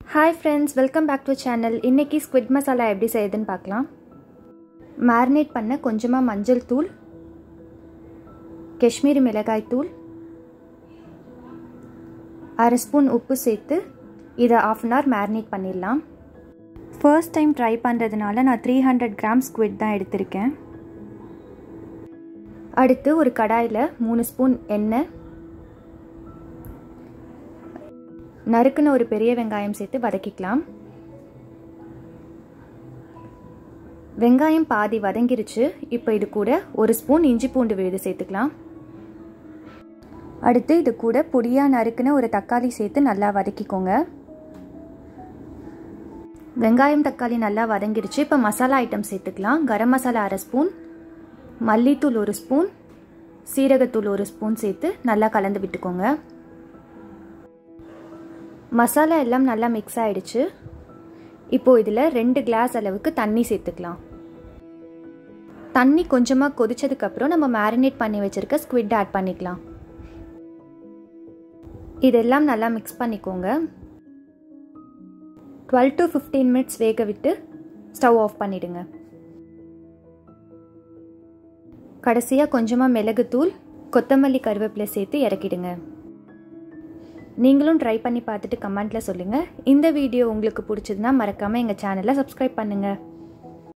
hi friends welcome back to channel இன்றைக்கி squid masala எப்படி செய்யுதுன்னு பார்க்கலாம் மேரினேட் பண்ண கொஞ்சமாக மஞ்சள் தூள் காஷ்மீரி மிளகாய் தூள் அரை ஸ்பூன் உப்பு சேர்த்து இதை ஆஃப் அன் ஹவர் மேரினேட் பண்ணிடலாம் ஃபர்ஸ்ட் டைம் ட்ரை பண்ணுறதுனால நான் த்ரீ ஹண்ட்ரட் கிராம் ஸ்குவிட் தான் எடுத்திருக்கேன் அடுத்து ஒரு கடாயில் மூணு ஸ்பூன் எண்ணெய் நறுக்குன்னு ஒரு பெரிய வெங்காயம் சேர்த்து வதக்கிக்கலாம் வெங்காயம் பாதி வதங்கிருச்சு இப்போ இது கூட ஒரு ஸ்பூன் இஞ்சி பூண்டு விழுது சேர்த்துக்கலாம் அடுத்து இது கூட பொடியாக நறுக்குன்னு ஒரு தக்காளி சேர்த்து நல்லா வதக்கிக்கோங்க வெங்காயம் தக்காளி நல்லா வதங்கிருச்சு இப்போ மசாலா ஐட்டம் சேர்த்துக்கலாம் கரம் மசாலா அரை ஸ்பூன் மல்லித்தூள் ஒரு ஸ்பூன் சீரகத்தூள் ஒரு ஸ்பூன் சேர்த்து நல்லா கலந்து விட்டுக்கோங்க மசாலா எல்லாம் நல்லா மிக்ஸ் ஆகிடுச்சு இப்போது இதில் ரெண்டு கிளாஸ் அளவுக்கு தண்ணி சேர்த்துக்கலாம் தண்ணி கொஞ்சமாக கொதிச்சதுக்கப்புறம் நம்ம மேரினேட் பண்ணி வச்சுருக்க ஸ்குவிட் ஆட் பண்ணிக்கலாம் இதெல்லாம் நல்லா மிக்ஸ் பண்ணிக்கோங்க டுவெல் டு ஃபிஃப்டீன் மினிட்ஸ் வேக விட்டு ஸ்டவ் ஆஃப் பண்ணிவிடுங்க கடைசியாக கொஞ்சமாக மிளகுத்தூள் கொத்தமல்லி கருவேப்பிலை சேர்த்து இறக்கிடுங்க நீங்களும் ட்ரை பண்ணி பார்த்துட்டு கமெண்ட்டில் சொல்லுங்கள் இந்த வீடியோ உங்களுக்கு பிடிச்சதுன்னா மறக்காமல் எங்கள் சேனலை சப்ஸ்கிரைப் பண்ணுங்கள்